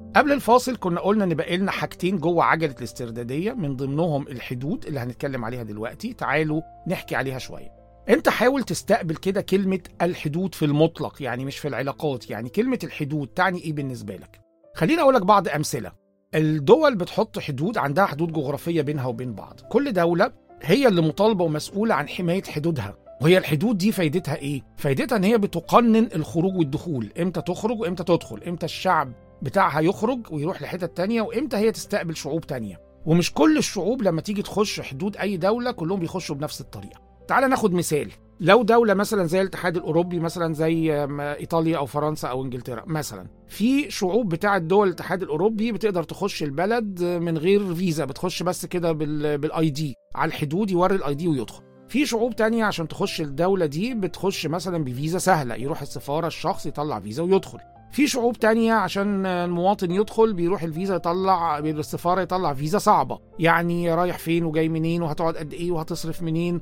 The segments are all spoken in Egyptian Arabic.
قبل الفاصل كنا قلنا ان بقى لنا حاجتين جوه عجله الاسترداديه من ضمنهم الحدود اللي هنتكلم عليها دلوقتي تعالوا نحكي عليها شويه انت حاول تستقبل كده كلمه الحدود في المطلق يعني مش في العلاقات يعني كلمه الحدود تعني ايه بالنسبه لك خليني اقول لك بعض امثله الدول بتحط حدود عندها حدود جغرافيه بينها وبين بعض كل دوله هي اللي مطالبه ومسؤوله عن حمايه حدودها وهي الحدود دي فايدتها ايه فايدتها ان هي بتقنن الخروج والدخول امتى تخرج وامتى تدخل امتى الشعب بتاعها يخرج ويروح لحتت تانية وامتى هي تستقبل شعوب تانية ومش كل الشعوب لما تيجي تخش حدود اي دولة كلهم بيخشوا بنفس الطريقة تعال ناخد مثال لو دولة مثلا زي الاتحاد الأوروبي مثلا زي إيطاليا أو فرنسا أو إنجلترا مثلا في شعوب بتاعة دول الاتحاد الأوروبي بتقدر تخش البلد من غير فيزا بتخش بس كده بالاي دي على الحدود يوري الاي دي ويدخل في شعوب تانية عشان تخش الدولة دي بتخش مثلا بفيزا سهلة يروح السفارة الشخص يطلع فيزا ويدخل في شعوب تانية عشان المواطن يدخل بيروح الفيزا يطلع السفارة يطلع فيزا صعبة يعني رايح فين وجاي منين وهتقعد قد ايه وهتصرف منين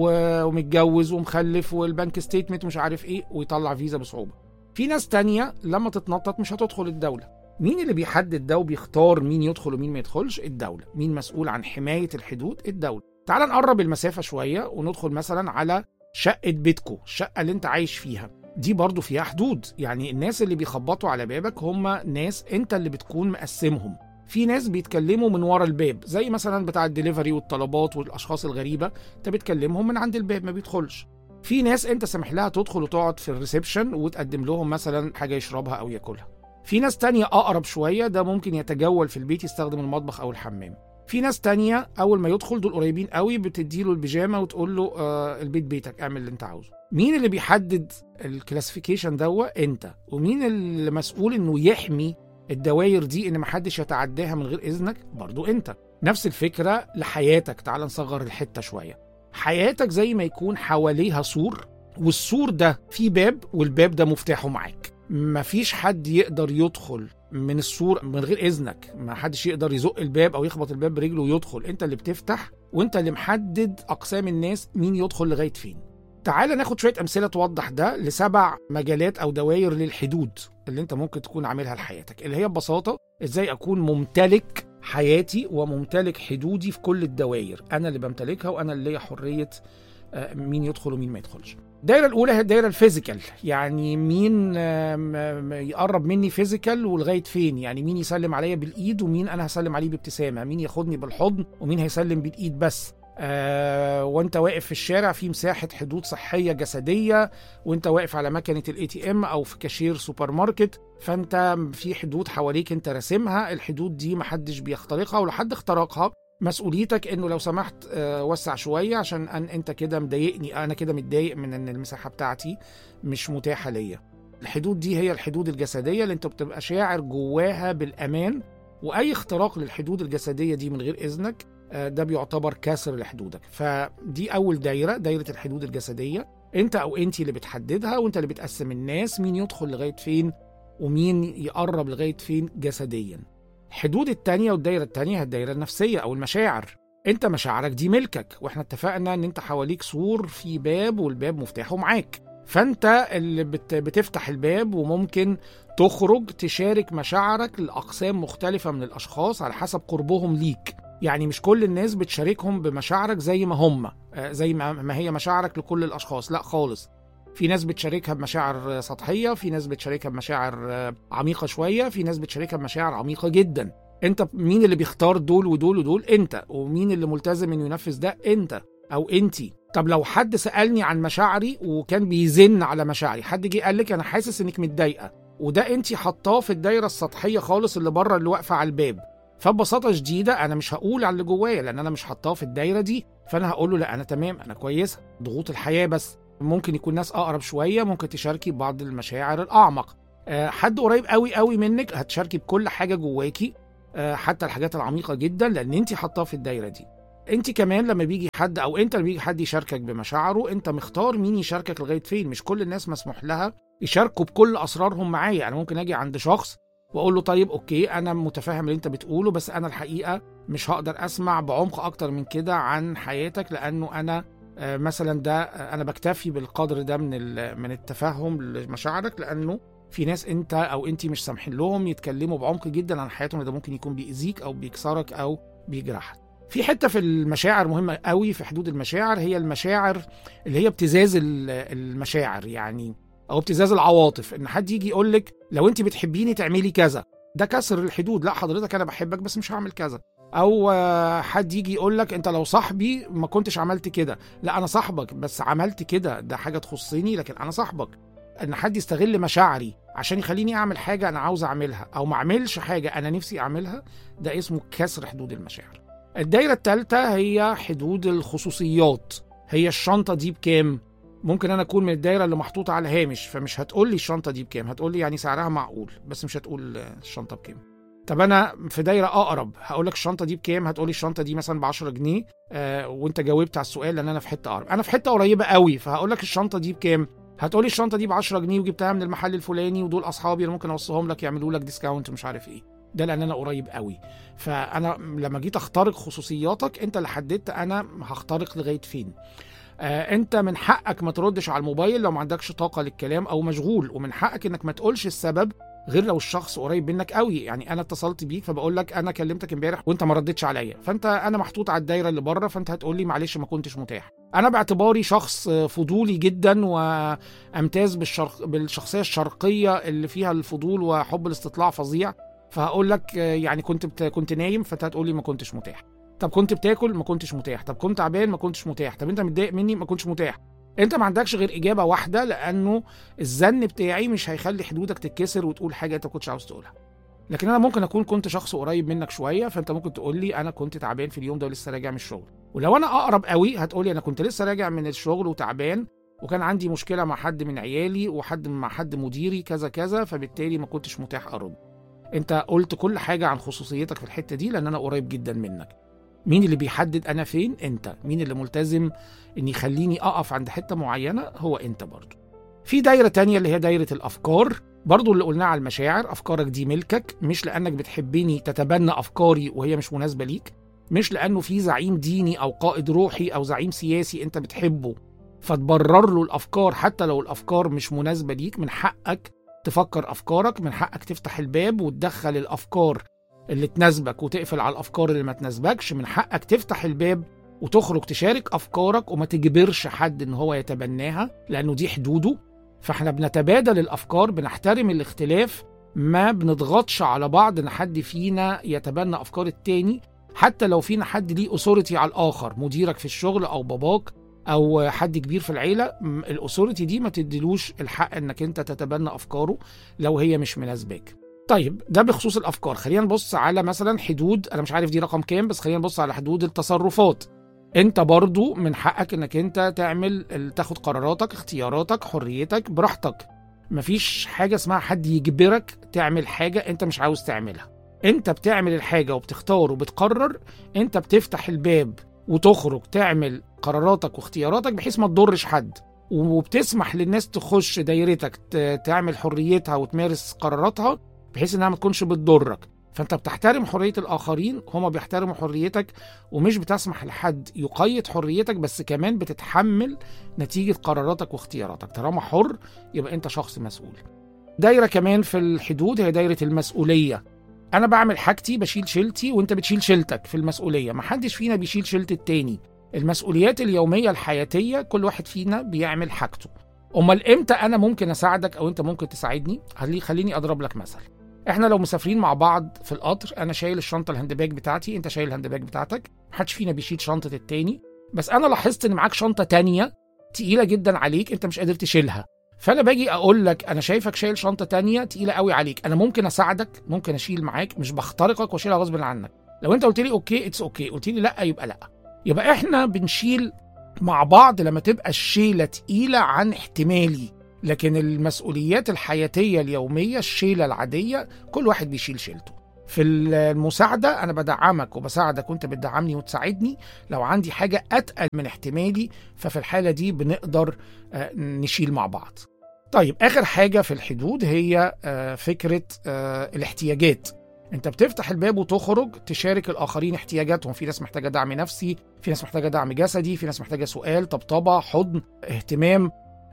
ومتجوز ومخلف والبنك ستيتمنت مش عارف ايه ويطلع فيزا بصعوبة في ناس تانية لما تتنطط مش هتدخل الدولة مين اللي بيحدد ده وبيختار مين يدخل ومين ما يدخلش الدولة مين مسؤول عن حماية الحدود الدولة تعال نقرب المسافة شوية وندخل مثلا على شقة بيتكو الشقة اللي انت عايش فيها دي برضو فيها حدود يعني الناس اللي بيخبطوا على بابك هم ناس انت اللي بتكون مقسمهم في ناس بيتكلموا من ورا الباب زي مثلا بتاع الدليفري والطلبات والاشخاص الغريبه انت بتكلمهم من عند الباب ما بيدخلش في ناس انت سامح لها تدخل وتقعد في الريسبشن وتقدم لهم مثلا حاجه يشربها او ياكلها في ناس تانية أقرب شوية ده ممكن يتجول في البيت يستخدم المطبخ أو الحمام في ناس تانية أول ما يدخل دول قريبين قوي بتديله البيجامة وتقول له آه البيت بيتك اعمل اللي أنت عاوزه مين اللي بيحدد الكلاسيفيكيشن دوا أنت ومين اللي مسؤول إنه يحمي الدواير دي إن محدش يتعداها من غير إذنك برضو أنت نفس الفكرة لحياتك تعال نصغر الحتة شوية حياتك زي ما يكون حواليها سور والسور ده فيه باب والباب ده مفتاحه معاك مفيش حد يقدر يدخل من السور من غير اذنك ما حدش يقدر يزق الباب او يخبط الباب برجله ويدخل انت اللي بتفتح وانت اللي محدد اقسام الناس مين يدخل لغايه فين تعال ناخد شويه امثله توضح ده لسبع مجالات او دوائر للحدود اللي انت ممكن تكون عاملها لحياتك اللي هي ببساطه ازاي اكون ممتلك حياتي وممتلك حدودي في كل الدوائر انا اللي بمتلكها وانا اللي ليا حريه مين يدخل ومين ما يدخلش الدايره الاولى هي الدايره الفيزيكال يعني مين يقرب مني فيزيكال ولغايه فين يعني مين يسلم عليا بالايد ومين انا هسلم عليه بابتسامه مين ياخدني بالحضن ومين هيسلم بالايد بس آه وانت واقف في الشارع في مساحه حدود صحيه جسديه وانت واقف على مكنه الاي تي ام او في كاشير سوبر ماركت فانت في حدود حواليك انت راسمها الحدود دي محدش بيخترقها ولو حد اخترقها مسؤوليتك انه لو سمحت وسع شويه عشان أن انت كده مضايقني انا كده متضايق من ان المساحه بتاعتي مش متاحه ليا الحدود دي هي الحدود الجسديه اللي انت بتبقى شاعر جواها بالامان واي اختراق للحدود الجسديه دي من غير اذنك ده بيعتبر كسر لحدودك فدي اول دايره دايره الحدود الجسديه انت او انت اللي بتحددها وانت اللي بتقسم الناس مين يدخل لغايه فين ومين يقرب لغايه فين جسديا الحدود التانية والدايرة التانية هي الدايرة النفسية أو المشاعر أنت مشاعرك دي ملكك وإحنا اتفقنا إن أنت حواليك سور في باب والباب مفتاحه معاك فأنت اللي بت بتفتح الباب وممكن تخرج تشارك مشاعرك لأقسام مختلفة من الأشخاص على حسب قربهم ليك يعني مش كل الناس بتشاركهم بمشاعرك زي ما هم زي ما هي مشاعرك لكل الأشخاص لا خالص في ناس بتشاركها بمشاعر سطحيه في ناس بتشاركها بمشاعر عميقه شويه في ناس بتشاركها بمشاعر عميقه جدا انت مين اللي بيختار دول ودول ودول انت ومين اللي ملتزم انه ينفذ ده انت او انتي طب لو حد سالني عن مشاعري وكان بيزن على مشاعري حد جه قال لك انا حاسس انك متضايقه وده انت حطاه في الدايره السطحيه خالص اللي بره اللي واقفه على الباب فببساطه شديده انا مش هقول على اللي جوايا لان انا مش حطاه في الدايره دي فانا هقول له لا انا تمام انا كويسه ضغوط الحياه بس ممكن يكون ناس اقرب شويه ممكن تشاركي بعض المشاعر الاعمق أه حد قريب قوي قوي منك هتشاركي بكل حاجه جواكي أه حتى الحاجات العميقه جدا لان انت حطاها في الدايره دي انت كمان لما بيجي حد او انت لما بيجي حد يشاركك بمشاعره انت مختار مين يشاركك لغايه فين مش كل الناس مسموح لها يشاركوا بكل اسرارهم معايا انا ممكن اجي عند شخص واقول له طيب اوكي انا متفاهم اللي انت بتقوله بس انا الحقيقه مش هقدر اسمع بعمق اكتر من كده عن حياتك لانه انا مثلا ده انا بكتفي بالقدر ده من من التفهم لمشاعرك لانه في ناس انت او انت مش سامحين لهم يتكلموا بعمق جدا عن حياتهم ده ممكن يكون بيأذيك او بيكسرك او بيجرحك في حته في المشاعر مهمه قوي في حدود المشاعر هي المشاعر اللي هي ابتزاز ال- المشاعر يعني او ابتزاز العواطف ان حد يجي يقول لك لو انت بتحبيني تعملي كذا ده كسر الحدود لا حضرتك انا بحبك بس مش هعمل كذا او آه، حد يجي يقول لك انت لو صاحبي ما كنتش عملت كده لا انا صاحبك بس عملت كده ده حاجه تخصني لكن انا صاحبك ان حد يستغل مشاعري عشان يخليني اعمل حاجه انا عاوز اعملها او ما اعملش حاجه انا نفسي اعملها ده اسمه كسر حدود المشاعر الدايره الثالثه هي حدود الخصوصيات هي الشنطه دي بكام ممكن انا اكون من الدايره اللي محطوطه على الهامش فمش هتقول لي الشنطه دي بكام هتقول لي يعني سعرها معقول بس مش هتقول آه، الشنطه بكام طب انا في دايره اقرب هقول لك الشنطه دي بكام هتقول لي الشنطه دي مثلا ب 10 جنيه آه وانت جاوبت على السؤال لان انا في حته اقرب انا في حته قريبه قوي فهقول لك الشنطه دي بكام هتقولي الشنطه دي ب 10 جنيه وجبتها من المحل الفلاني ودول اصحابي انا ممكن اوصيهم لك يعملوا لك ديسكاونت مش عارف ايه ده لان انا قريب قوي فانا لما جيت اخترق خصوصياتك انت اللي حددت انا هخترق لغايه فين آه انت من حقك ما تردش على الموبايل لو ما عندكش طاقه للكلام او مشغول ومن حقك انك ما تقولش السبب غير لو الشخص قريب منك قوي يعني انا اتصلت بيك فبقول لك انا كلمتك امبارح وانت ما ردتش عليا فانت انا محطوط على الدايره اللي بره فانت هتقول لي معلش ما كنتش متاح انا باعتباري شخص فضولي جدا وامتاز بالشرق بالشخصيه الشرقيه اللي فيها الفضول وحب الاستطلاع فظيع فهقول لك آه، يعني كنت بت... كنت نايم فانت هتقول لي ما كنتش متاح طب كنت بتاكل ما كنتش متاح طب كنت تعبان ما كنتش متاح طب انت متضايق مني ما كنتش متاح انت ما عندكش غير اجابه واحده لانه الزن بتاعي مش هيخلي حدودك تتكسر وتقول حاجه انت ما كنتش عاوز تقولها لكن انا ممكن اكون كنت شخص قريب منك شويه فانت ممكن تقول لي انا كنت تعبان في اليوم ده ولسه راجع من الشغل ولو انا اقرب قوي هتقول لي انا كنت لسه راجع من الشغل وتعبان وكان عندي مشكله مع حد من عيالي وحد مع حد مديري كذا كذا فبالتالي ما كنتش متاح ارد انت قلت كل حاجه عن خصوصيتك في الحته دي لان انا قريب جدا منك مين اللي بيحدد انا فين انت مين اللي ملتزم ان يخليني اقف عند حته معينه هو انت برضو في دايره تانية اللي هي دايره الافكار برضو اللي قلناه على المشاعر افكارك دي ملكك مش لانك بتحبني تتبنى افكاري وهي مش مناسبه ليك مش لانه في زعيم ديني او قائد روحي او زعيم سياسي انت بتحبه فتبرر له الافكار حتى لو الافكار مش مناسبه ليك من حقك تفكر افكارك من حقك تفتح الباب وتدخل الافكار اللي تناسبك وتقفل على الافكار اللي ما تناسبكش من حقك تفتح الباب وتخرج تشارك افكارك وما تجبرش حد ان هو يتبناها لانه دي حدوده فاحنا بنتبادل الافكار بنحترم الاختلاف ما بنضغطش على بعض ان حد فينا يتبنى افكار التاني حتى لو فينا حد ليه اثوريتي على الاخر مديرك في الشغل او باباك او حد كبير في العيله م- الاثوريتي دي ما تديلوش الحق انك انت تتبنى افكاره لو هي مش مناسباك طيب ده بخصوص الافكار خلينا نبص على مثلا حدود انا مش عارف دي رقم كام بس خلينا نبص على حدود التصرفات انت برضو من حقك انك انت تعمل تاخد قراراتك اختياراتك حريتك براحتك مفيش حاجة اسمها حد يجبرك تعمل حاجة انت مش عاوز تعملها انت بتعمل الحاجة وبتختار وبتقرر انت بتفتح الباب وتخرج تعمل قراراتك واختياراتك بحيث ما تضرش حد وبتسمح للناس تخش دايرتك ت- تعمل حريتها وتمارس قراراتها بحيث انها ما تكونش بتضرك فانت بتحترم حريه الاخرين هما بيحترموا حريتك ومش بتسمح لحد يقيد حريتك بس كمان بتتحمل نتيجه قراراتك واختياراتك طالما حر يبقى انت شخص مسؤول دايره كمان في الحدود هي دايره المسؤوليه انا بعمل حاجتي بشيل شيلتي وانت بتشيل شيلتك في المسؤوليه محدش فينا بيشيل شيلت التاني المسؤوليات اليوميه الحياتيه كل واحد فينا بيعمل حاجته امال امتى انا ممكن اساعدك او انت ممكن تساعدني خلي خليني اضرب لك مثل احنا لو مسافرين مع بعض في القطر انا شايل الشنطه الهاند باج بتاعتي انت شايل الهاند باج بتاعتك محدش فينا بيشيل شنطه التاني بس انا لاحظت ان معاك شنطه تانية تقيله جدا عليك انت مش قادر تشيلها فانا باجي اقول لك انا شايفك شايل شنطه تانية تقيله قوي عليك انا ممكن اساعدك ممكن اشيل معاك مش بخترقك واشيلها غصب عنك لو انت قلت لي اوكي اتس اوكي قلت لي لا يبقى لا يبقى احنا بنشيل مع بعض لما تبقى الشيله تقيله عن احتمالي لكن المسؤوليات الحياتيه اليوميه الشيله العاديه كل واحد بيشيل شيلته في المساعدة أنا بدعمك وبساعدك وأنت بتدعمني وتساعدني لو عندي حاجة أتقل من احتمالي ففي الحالة دي بنقدر آه، نشيل مع بعض طيب آخر حاجة في الحدود هي آه، فكرة آه، الاحتياجات انت بتفتح الباب وتخرج تشارك الاخرين احتياجاتهم في ناس محتاجه دعم نفسي في ناس محتاجه دعم جسدي في ناس محتاجه سؤال طبطبه حضن اهتمام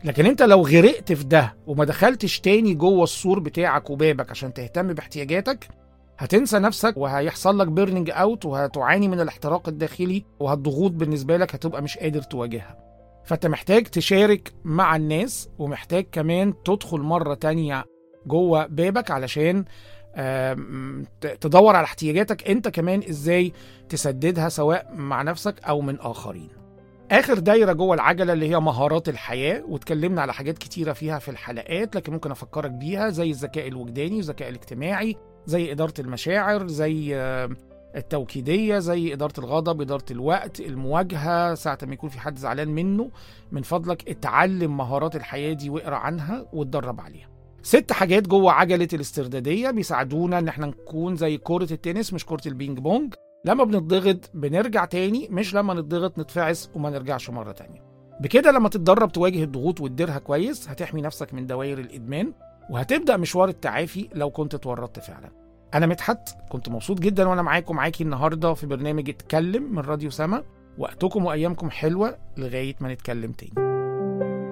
لكن انت لو غرقت في ده وما دخلتش تاني جوه السور بتاعك وبابك عشان تهتم باحتياجاتك هتنسى نفسك وهيحصل لك بيرنينج اوت وهتعاني من الاحتراق الداخلي وهالضغوط بالنسبه لك هتبقى مش قادر تواجهها فانت محتاج تشارك مع الناس ومحتاج كمان تدخل مره تانية جوه بابك علشان آم، ت- تدور على احتياجاتك انت كمان ازاي تسددها سواء مع نفسك او من اخرين اخر دايره جوه العجله اللي هي مهارات الحياه واتكلمنا على حاجات كتيره فيها في الحلقات لكن ممكن افكرك بيها زي الذكاء الوجداني والذكاء الاجتماعي زي اداره المشاعر زي آه، التوكيديه زي اداره الغضب اداره الوقت المواجهه ساعه ما يكون في حد زعلان منه من فضلك اتعلم مهارات الحياه دي واقرا عنها واتدرب عليها ست حاجات جوه عجله الاسترداديه بيساعدونا ان احنا نكون زي كره التنس مش كره البينج بونج لما بنضغط بنرجع تاني مش لما نضغط نتفعس وما نرجعش مرة تانية بكده لما تتدرب تواجه الضغوط وتديرها كويس هتحمي نفسك من دوائر الإدمان وهتبدأ مشوار التعافي لو كنت اتورطت فعلا أنا مدحت كنت مبسوط جدا وأنا معاكم معاكي النهاردة في برنامج اتكلم من راديو سما وقتكم وأيامكم حلوة لغاية ما نتكلم تاني